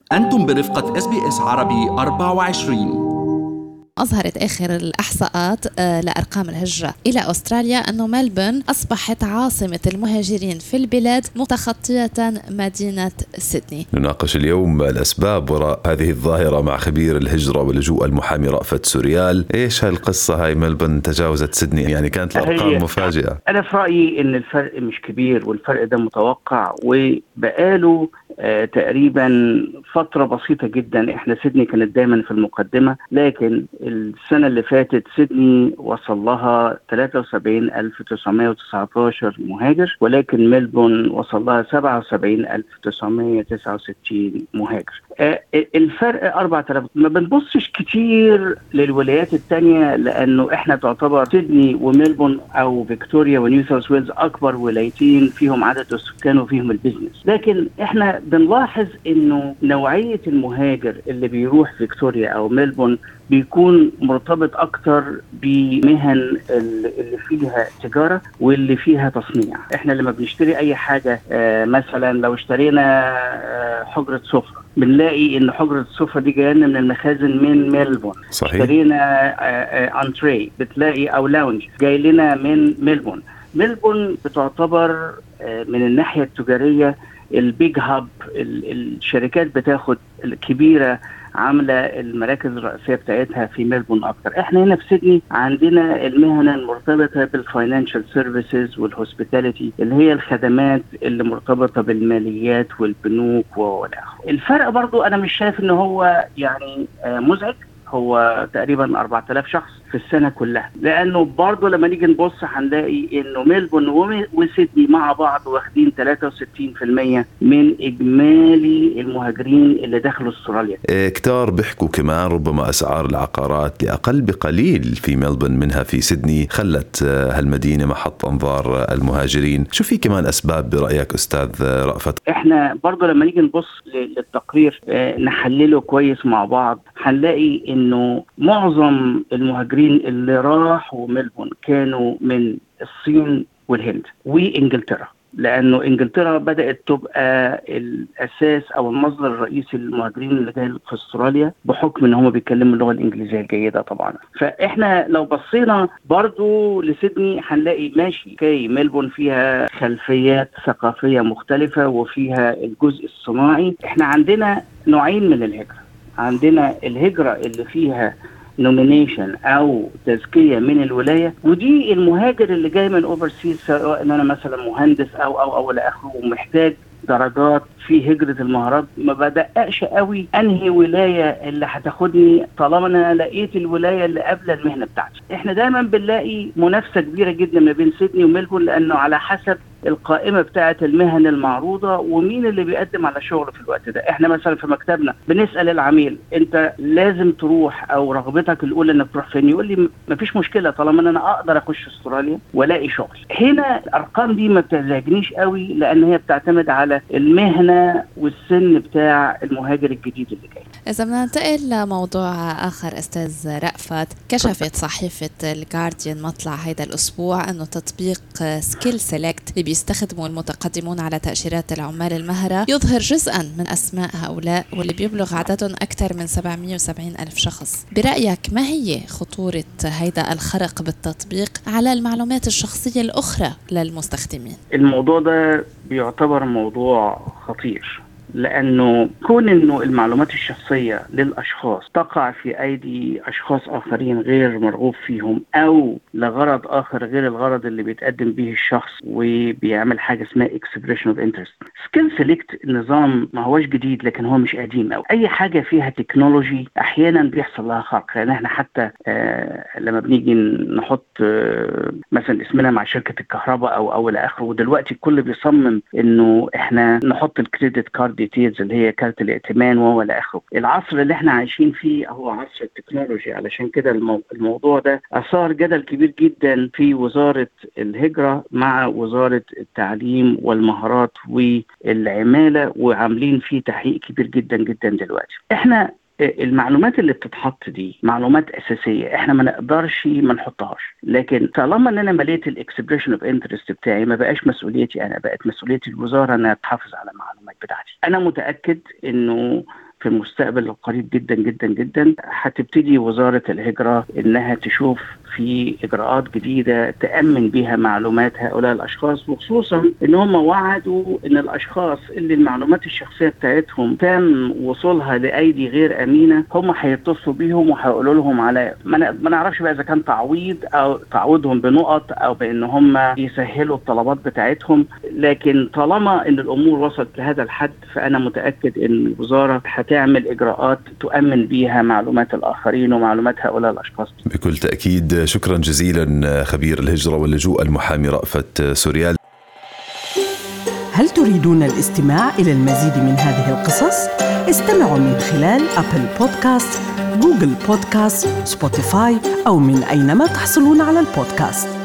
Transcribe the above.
أنتم برفقة اس بي اس عربي 24 أظهرت آخر الإحصاءات آه، لأرقام الهجرة إلى أستراليا أن ملبون أصبحت عاصمة المهاجرين في البلاد متخطية مدينة سيدني نناقش اليوم الأسباب وراء هذه الظاهرة مع خبير الهجرة واللجوء المحامي رأفت سوريال إيش هالقصة هاي ملبون تجاوزت سيدني يعني كانت الأرقام مفاجئة أنا في رأيي أن الفرق مش كبير والفرق ده متوقع وبقاله آه تقريبا فترة بسيطة جدا احنا سيدني كانت دايما في المقدمة لكن السنة اللي فاتت سيدني وصل لها 73919 مهاجر ولكن ملبون وصل لها 77969 مهاجر آه الفرق 4000 ما بنبصش كتير للولايات الثانية لأنه احنا تعتبر سيدني وملبون أو فيكتوريا ونيو ساوث ويلز أكبر ولايتين فيهم عدد السكان وفيهم البيزنس لكن احنا بنلاحظ انه نوعيه المهاجر اللي بيروح فيكتوريا او ملبون بيكون مرتبط اكتر بمهن اللي فيها تجاره واللي فيها تصنيع احنا لما بنشتري اي حاجه آه مثلا لو اشترينا آه حجره سفره بنلاقي ان حجره السفره دي جايه من المخازن من ميلبون صحيح اشترينا آه انتري بتلاقي او لاونج جاي لنا من ميلبون ميلبون بتعتبر من الناحيه التجاريه البيج هاب الشركات بتاخد الكبيره عامله المراكز الرئيسيه بتاعتها في ميلبون اكتر احنا هنا في سيدني عندنا المهن المرتبطه بالفاينانشال سيرفيسز والهوسبيتاليتي اللي هي الخدمات اللي مرتبطه بالماليات والبنوك والاخر الفرق برضو انا مش شايف ان هو يعني مزعج هو تقريبا 4000 شخص في السنه كلها لانه برضه لما نيجي نبص هنلاقي انه ميلبون وسيدني مع بعض واخدين 63% من اجمالي المهاجرين اللي دخلوا استراليا كتار بيحكوا كمان ربما اسعار العقارات لاقل بقليل في ملبون منها في سيدني خلت هالمدينه محط انظار المهاجرين شو في كمان اسباب برايك استاذ رأفت احنا برضه لما نيجي نبص للتقرير نحلله كويس مع بعض هنلاقي انه معظم المهاجرين اللي راحوا ملبون كانوا من الصين والهند وانجلترا لانه انجلترا بدات تبقى الاساس او المصدر الرئيسي للمهاجرين اللي جاي في استراليا بحكم ان هم بيتكلموا اللغه الانجليزيه الجيده طبعا فاحنا لو بصينا برضو لسيدني هنلاقي ماشي كي ملبون فيها خلفيات ثقافيه مختلفه وفيها الجزء الصناعي احنا عندنا نوعين من الهجره عندنا الهجره اللي فيها نومينيشن او تزكيه من الولايه ودي المهاجر اللي جاي من اوفرسيز سواء ان انا مثلا مهندس او او او الى اخره ومحتاج درجات في هجرة المهارات ما بدققش قوي انهي ولاية اللي هتاخدني طالما انا لقيت الولاية اللي قبل المهنة بتاعتي احنا دايما بنلاقي منافسة كبيرة جدا ما بين سيدني وميلبورن لانه على حسب القائمه بتاعه المهن المعروضه ومين اللي بيقدم على شغل في الوقت ده احنا مثلا في مكتبنا بنسال العميل انت لازم تروح او رغبتك الاولى انك تروح فين يقول لي مفيش مشكله طالما انا اقدر اخش استراليا والاقي شغل هنا الارقام دي ما بتزعجنيش قوي لان هي بتعتمد على المهنه والسن بتاع المهاجر الجديد اللي جاي إذا بدنا ننتقل لموضوع آخر أستاذ رأفت كشفت صحيفة الجارديان مطلع هذا الأسبوع أنه تطبيق سكيل سيلكت اللي بيستخدمه المتقدمون على تأشيرات العمال المهرة يظهر جزءا من أسماء هؤلاء واللي بيبلغ عددهم أكثر من 770 ألف شخص برأيك ما هي خطورة هذا الخرق بالتطبيق على المعلومات الشخصية الأخرى للمستخدمين الموضوع ده بيعتبر موضوع خطير لانه كون انه المعلومات الشخصيه للاشخاص تقع في ايدي اشخاص اخرين غير مرغوب فيهم او لغرض اخر غير الغرض اللي بيتقدم به الشخص وبيعمل حاجه اسمها اكسبريشن اوف انترست سكيل سيلكت نظام ما هوش جديد لكن هو مش قديم قوي اي حاجه فيها تكنولوجي احيانا بيحصل لها خرق لان احنا حتى آه لما بنيجي نحط آه مثلا اسمنا مع شركه الكهرباء او او الى اخره ودلوقتي الكل بيصمم انه احنا نحط الكريدت كارد ديتيلز اللي هي كارت الائتمان وهو الى اخره العصر اللي احنا عايشين فيه هو عصر التكنولوجي علشان كده المو... الموضوع ده اثار جدل كبير جدا في وزاره الهجره مع وزاره التعليم والمهارات والعماله وعاملين فيه تحقيق كبير جدا جدا دلوقتي احنا المعلومات اللي بتتحط دي معلومات اساسيه احنا ما نقدرش ما نحطهاش لكن طالما ان انا مليت الاكسبريشن اوف انترست بتاعي ما بقاش مسؤوليتي انا بقت مسؤوليه الوزاره انها تحافظ على المعلومات بتاعتي انا متاكد انه في المستقبل القريب جدا جدا جدا هتبتدي وزاره الهجره انها تشوف في اجراءات جديده تامن بها معلومات هؤلاء الاشخاص وخصوصا ان هم وعدوا ان الاشخاص اللي المعلومات الشخصيه بتاعتهم تم وصولها لايدي غير امينه هم هيتصلوا بيهم وهيقولوا لهم على ما نعرفش بقى اذا كان تعويض او تعويضهم بنقط او بان هم يسهلوا الطلبات بتاعتهم لكن طالما ان الامور وصلت لهذا الحد فانا متاكد ان الوزاره هتعمل اجراءات تؤمن بيها معلومات الاخرين ومعلومات هؤلاء الاشخاص بكل تاكيد شكرا جزيلا خبير الهجره واللجوء المحامي رأفت سوريال هل تريدون الاستماع الى المزيد من هذه القصص استمعوا من خلال ابل بودكاست جوجل بودكاست سبوتيفاي او من اينما تحصلون على البودكاست